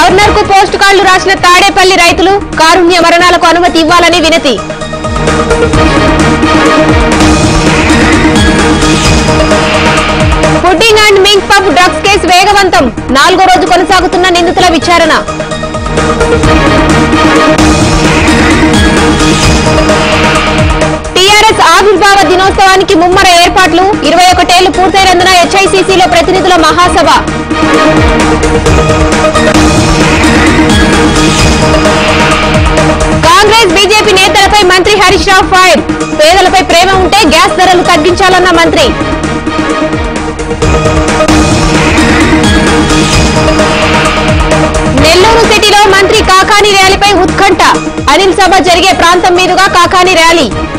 governor కు post కార్డులు రాసిన తాడేపల్లి రైతులు కారుణ్య మరణాలకు అనుమతి ఇవ్వాలని వినతి pudding and mink pub drugs case వేగవంతం నాలుగో రోజు కొనసాగుతున్న నిందితుల విచారణ టీఆర్ఎస్ ఆవిర్భావ దినోత్సవానికి ముమ్మర ఏర్పాట్లు ఇరవై ఒకటేళ్లు పూర్తయినందున హెచ్ఐసిసిలో ప్రతినిధుల మహాసభ కాంగ్రెస్ బీజేపీ నేతలపై మంత్రి హరీష్ రావు ఫైర్ పేదలపై ప్రేమ ఉంటే గ్యాస్ ధరలు తగ్గించాలన్న మంత్రి నెల్లూరు సిటీలో మంత్రి కాకాని ర్యాలీపై ఉత్కంఠ అనిల్ సభ జరిగే ప్రాంతం మీదుగా కాకాని ర్యాలీ